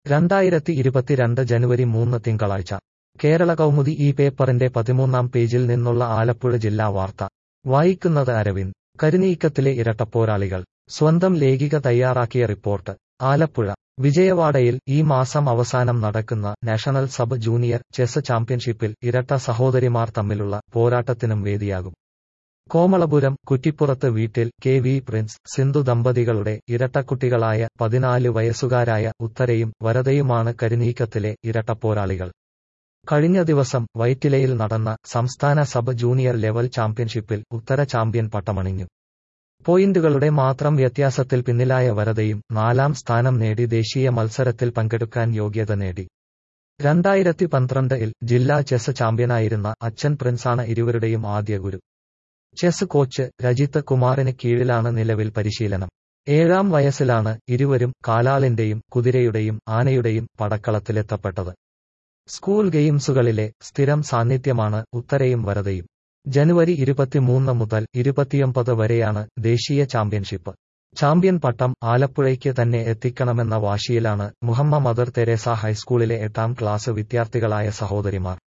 രണ്ടായിരത്തി ഇരുപത്തിരണ്ട് ജനുവരി മൂന്ന് തിങ്കളാഴ്ച കേരള കൗമുദി ഈ പേപ്പറിന്റെ പതിമൂന്നാം പേജിൽ നിന്നുള്ള ആലപ്പുഴ ജില്ലാ വാർത്ത വായിക്കുന്നത് അരവിന്ദ് കരുനീക്കത്തിലെ ഇരട്ടപ്പോരാളികൾ സ്വന്തം ലേഖിക തയ്യാറാക്കിയ റിപ്പോർട്ട് ആലപ്പുഴ വിജയവാഡയിൽ ഈ മാസം അവസാനം നടക്കുന്ന നാഷണൽ സബ് ജൂനിയർ ചെസ് ചാമ്പ്യൻഷിപ്പിൽ ഇരട്ട സഹോദരിമാർ തമ്മിലുള്ള പോരാട്ടത്തിനും വേദിയാകും കോമളപുരം കുറ്റിപ്പുറത്ത് വീട്ടിൽ കെ വി പ്രിൻസ് സിന്ധു ദമ്പതികളുടെ ഇരട്ടക്കുട്ടികളായ പതിനാല് വയസ്സുകാരായ ഉത്തരയും വരദയുമാണ് കരുനീക്കത്തിലെ ഇരട്ടപ്പോരാളികൾ കഴിഞ്ഞ ദിവസം വൈറ്റിലയിൽ നടന്ന സംസ്ഥാന സബ് ജൂനിയർ ലെവൽ ചാമ്പ്യൻഷിപ്പിൽ ഉത്തര ചാമ്പ്യൻ പട്ടമണിഞ്ഞു പോയിന്റുകളുടെ മാത്രം വ്യത്യാസത്തിൽ പിന്നിലായ വരദയും നാലാം സ്ഥാനം നേടി ദേശീയ മത്സരത്തിൽ പങ്കെടുക്കാൻ യോഗ്യത നേടി രണ്ടായിരത്തി പന്ത്രണ്ടിൽ ജില്ലാ ചെസ് ചാമ്പ്യനായിരുന്ന അച്ഛൻ പ്രിൻസാണ് ഇരുവരുടെയും ആദ്യ ഗുരു ചെസ് കോച്ച് രജിത് കുമാറിന് കീഴിലാണ് നിലവിൽ പരിശീലനം ഏഴാം വയസ്സിലാണ് ഇരുവരും കാലാളിന്റെയും കുതിരയുടെയും ആനയുടെയും പടക്കളത്തിലെത്തപ്പെട്ടത് സ്കൂൾ ഗെയിംസുകളിലെ സ്ഥിരം സാന്നിധ്യമാണ് ഉത്തരയും വരദയും ജനുവരി ഇരുപത്തിമൂന്ന് മുതൽ ഇരുപത്തിയൊമ്പത് വരെയാണ് ദേശീയ ചാമ്പ്യൻഷിപ്പ് ചാമ്പ്യൻ പട്ടം ആലപ്പുഴയ്ക്ക് തന്നെ എത്തിക്കണമെന്ന വാശിയിലാണ് മുഹമ്മ മദർ തെരേസ ഹൈസ്കൂളിലെ എട്ടാം ക്ലാസ് വിദ്യാർത്ഥികളായ സഹോദരിമാർ